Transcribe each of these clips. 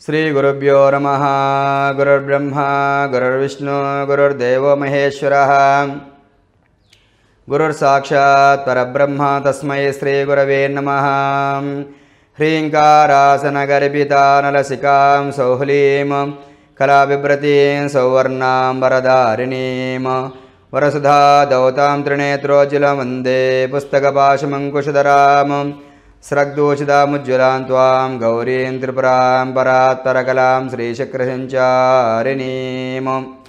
శ్రీగురుభ్యో నమ గురుర్బ్రహ్మ గురుర్విష్ణు గురుర్దేవో మహేశ్వరः గురుర్సాక్షాత్ పరబ్రహ్మ తస్మై శ్రీగురవే నమः హ్రీంకారాసనగర్భితానలసికాం సౌహ్లీం కళాబిభ్రతీం సౌవర్ణాం వరదారిణీం వరసుధా దౌతాం త్రినేత్రోజ్జలం వందే పుస్తకపాశమంకుశధరాం స్రగ్దూషితాముజ్వలాం త్వాం గౌరీం త్రిపురాం పరాత్పరకలాం శ్రీశక్రసంచారిణీం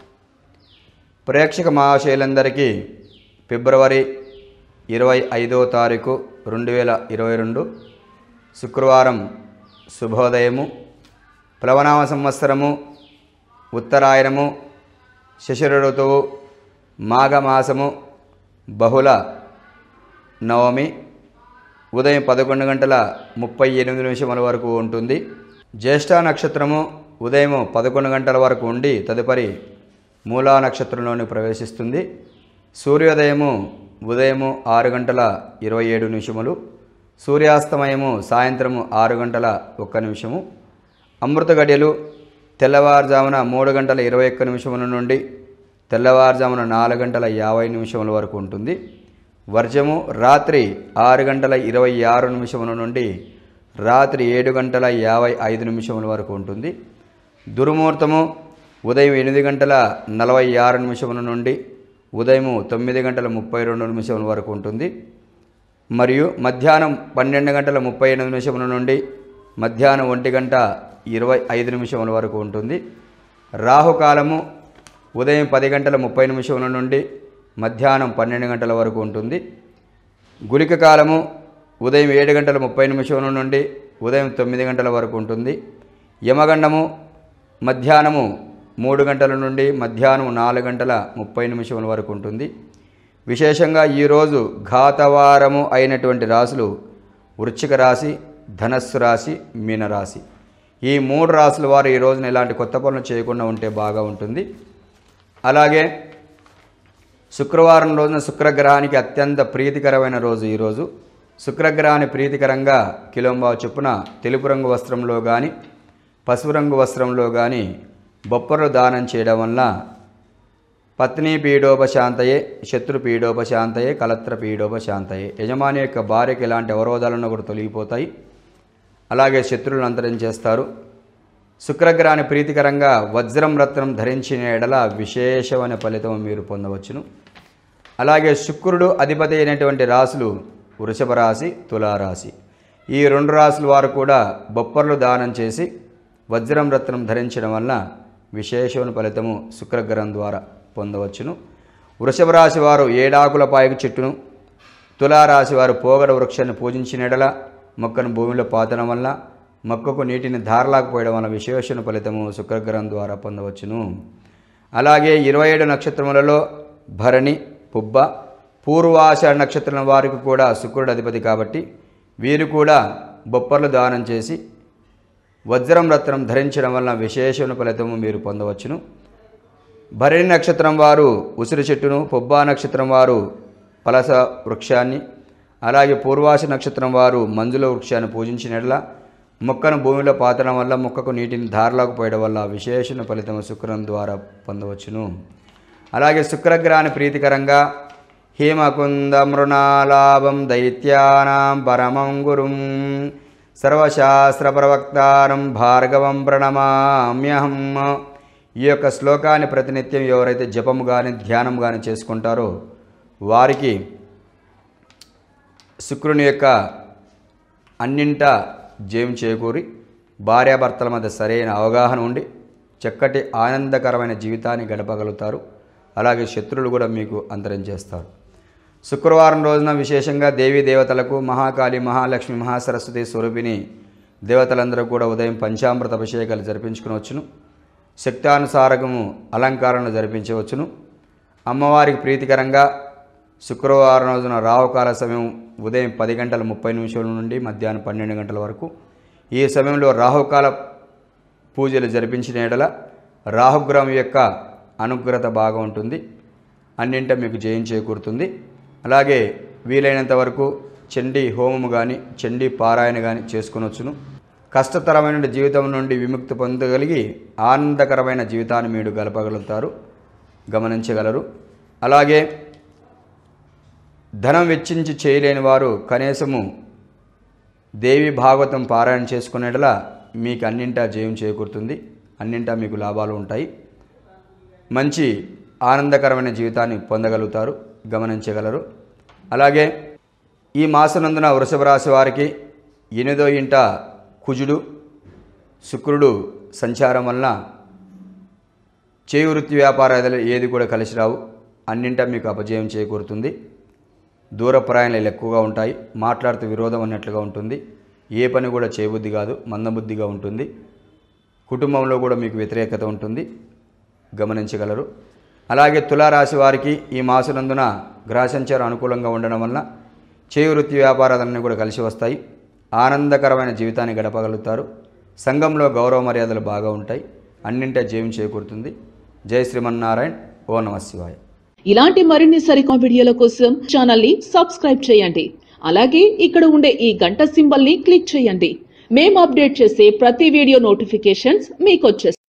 ప్రేక్షక మహాశయులందరికీ ఫిబ్రవరి ఇరవై ఐదో తారీఖు రెండు వేల ఇరవై రెండు శుక్రవారం శుభోదయము ప్లవనామ సంవత్సరము ఉత్తరాయణము శశిర ఋతువు మాఘమాసము బహుళ నవమి ఉదయం పదకొండు గంటల ముప్పై ఎనిమిది నిమిషముల వరకు ఉంటుంది జ్యేష్ఠ నక్షత్రము ఉదయం పదకొండు గంటల వరకు ఉండి తదుపరి మూలా నక్షత్రంలోని ప్రవేశిస్తుంది సూర్యోదయము ఉదయము ఆరు గంటల ఇరవై ఏడు నిమిషములు సూర్యాస్తమయము సాయంత్రము ఆరు గంటల ఒక్క నిమిషము అమృత గడియలు తెల్లవారుజామున మూడు గంటల ఇరవై ఒక్క నిమిషముల నుండి తెల్లవారుజామున నాలుగు గంటల యాభై నిమిషముల వరకు ఉంటుంది వర్జము రాత్రి ఆరు గంటల ఇరవై ఆరు నిమిషముల నుండి రాత్రి ఏడు గంటల యాభై ఐదు నిమిషముల వరకు ఉంటుంది దుర్ముహూర్తము ఉదయం ఎనిమిది గంటల నలభై ఆరు నిమిషముల నుండి ఉదయం తొమ్మిది గంటల ముప్పై రెండు నిమిషముల వరకు ఉంటుంది మరియు మధ్యాహ్నం పన్నెండు గంటల ముప్పై ఎనిమిది నిమిషముల నుండి మధ్యాహ్నం ఒంటి గంట ఇరవై ఐదు నిమిషముల వరకు ఉంటుంది రాహుకాలము ఉదయం పది గంటల ముప్పై నిమిషముల నుండి మధ్యాహ్నం పన్నెండు గంటల వరకు ఉంటుంది గుళిక కాలము ఉదయం ఏడు గంటల ముప్పై నిమిషముల నుండి ఉదయం తొమ్మిది గంటల వరకు ఉంటుంది యమగండము మధ్యాహ్నము మూడు గంటల నుండి మధ్యాహ్నం నాలుగు గంటల ముప్పై నిమిషముల వరకు ఉంటుంది విశేషంగా ఈరోజు ఘాతవారము అయినటువంటి రాశులు వృశ్చిక రాశి ధనస్సు రాశి మీనరాశి ఈ మూడు రాశుల వారు ఈ రోజున ఇలాంటి కొత్త పనులు చేయకుండా ఉంటే బాగా ఉంటుంది అలాగే శుక్రవారం రోజున శుక్రగ్రహానికి అత్యంత ప్రీతికరమైన రోజు ఈరోజు శుక్రగ్రహాన్ని ప్రీతికరంగా కిలోంబావు చొప్పున తెలుపు రంగు వస్త్రంలో కానీ పసుపు రంగు వస్త్రంలో కానీ బొప్పరు దానం చేయడం వల్ల పత్ని పీడోపశాంతయే శత్రు పీడోపశాంతయే కలత్ర పీడోపశాంతయే యజమాని యొక్క భార్యకి ఎలాంటి అవరోధాలను కూడా తొలగిపోతాయి అలాగే శత్రువులను అంతరించేస్తారు శుక్రగ్రహాన్ని ప్రీతికరంగా వజ్రం రత్నం ధరించిన ఎడల విశేషమైన ఫలితం మీరు పొందవచ్చును అలాగే శుక్రుడు అధిపతి అయినటువంటి రాశులు వృషభ రాశి తులారాశి ఈ రెండు రాశుల వారు కూడా బొప్పర్లు దానం చేసి వజ్రం రత్నం ధరించడం వల్ల విశేషమైన ఫలితము శుక్రగ్రహం ద్వారా పొందవచ్చును వృషభ రాశి వారు ఏడాకుల పాయకు చెట్టును తులారాశి వారు పోగడ వృక్షాన్ని పూజించిన ఎడల మొక్కను భూమిలో పాతడం వల్ల మొక్కకు నీటిని ధారలాకపోయడం వల్ల విశేషణ ఫలితము శుక్రగ్రహం ద్వారా పొందవచ్చును అలాగే ఇరవై ఏడు నక్షత్రములలో భరణి పుబ్బ పూర్వాషాఢ నక్షత్రం వారికి కూడా శుక్రుడు అధిపతి కాబట్టి వీరు కూడా బొప్పర్లు దానం చేసి వజ్రం రత్నం ధరించడం వలన విశేషణ ఫలితము మీరు పొందవచ్చును భరణి నక్షత్రం వారు ఉసిరి చెట్టును పొబ్బా నక్షత్రం వారు పలస వృక్షాన్ని అలాగే పూర్వాస నక్షత్రం వారు మంజుల వృక్షాన్ని పూజించినట్ల మొక్కను భూమిలో పాతడం వల్ల మొక్కకు నీటిని ధారలోకి పోయడం వల్ల విశేషణ ఫలితం శుక్రం ద్వారా పొందవచ్చును అలాగే శుక్రగ్రహాన్ని ప్రీతికరంగా హేమకుంద మృణాలాభం దైత్యానాం పరమం గురుం సర్వశాస్త్ర ప్రవక్తారం భార్గవం ప్రణమామ్యహం ఈ యొక్క శ్లోకాన్ని ప్రతినిత్యం ఎవరైతే జపము కానీ ధ్యానం కానీ చేసుకుంటారో వారికి శుక్రుని యొక్క అన్నింట జయం చేకూరి భార్యాభర్తల మధ్య సరైన అవగాహన ఉండి చక్కటి ఆనందకరమైన జీవితాన్ని గడపగలుగుతారు అలాగే శత్రువులు కూడా మీకు అంతరించేస్తారు శుక్రవారం రోజున విశేషంగా దేవీ దేవతలకు మహాకాళి మహాలక్ష్మి మహాసరస్వతి స్వరూపిణి దేవతలందరూ కూడా ఉదయం పంచామృత అభిషేకాలు జరిపించుకునవచ్చును శక్తానుసారకము అలంకారాలను జరిపించవచ్చును అమ్మవారికి ప్రీతికరంగా శుక్రవారం రోజున రావుకాల సమయం ఉదయం పది గంటల ముప్పై నిమిషాల నుండి మధ్యాహ్నం పన్నెండు గంటల వరకు ఈ సమయంలో రాహుకాల పూజలు జరిపించిన ఎడల రాహుగ్రహం యొక్క అనుగ్రహత బాగా ఉంటుంది అన్నింట మీకు జయం చేకూరుతుంది అలాగే వీలైనంత వరకు చండీ హోమము కానీ చండీ పారాయణ కానీ చేసుకొనొచ్చును కష్టతరమైన జీవితం నుండి విముక్తి పొందగలిగి ఆనందకరమైన జీవితాన్ని మీరు గడపగలుగుతారు గమనించగలరు అలాగే ధనం వెచ్చించి చేయలేని వారు కనీసము దేవి భాగవతం పారాయణ చేసుకునేటలా మీకు అన్నింటా జయం చేకూరుతుంది అన్నింటా మీకు లాభాలు ఉంటాయి మంచి ఆనందకరమైన జీవితాన్ని పొందగలుగుతారు గమనించగలరు అలాగే ఈ మాసనందున వృషభ రాశి వారికి ఎనిమిదో ఇంట కుజుడు శుక్రుడు సంచారం వలన చేయి వృత్తి వ్యాపారాలు ఏది కూడా కలిసి రావు అన్నింటా మీకు అపజయం చేకూరుతుంది దూర ప్రయాణాలు ఎక్కువగా ఉంటాయి మాట్లాడుతూ విరోధం అన్నట్లుగా ఉంటుంది ఏ పని కూడా చేయబుద్ధి కాదు మందబుద్ధిగా ఉంటుంది కుటుంబంలో కూడా మీకు వ్యతిరేకత ఉంటుంది గమనించగలరు అలాగే తులారాశి వారికి ఈ మాసనందున గ్రహసంచారం అనుకూలంగా ఉండడం వలన చేయి వృత్తి వ్యాపారాలన్నీ కూడా కలిసి వస్తాయి ఆనందకరమైన జీవితాన్ని గడపగలుగుతారు సంఘంలో గౌరవ మర్యాదలు బాగా ఉంటాయి అన్నింటే జయం చేకూరుతుంది జై శ్రీమన్నారాయణ ఓ నమ శివాయ ఇలాంటి మరిన్ని సరికొత్త వీడియోల కోసం ఛానల్ ని సబ్స్క్రైబ్ చేయండి అలాగే ఇక్కడ ఉండే ఈ గంట సింబల్ ని క్లిక్ చేయండి మేము అప్డేట్ చేసే ప్రతి వీడియో నోటిఫికేషన్స్ మీకు వచ్చేస్తాయి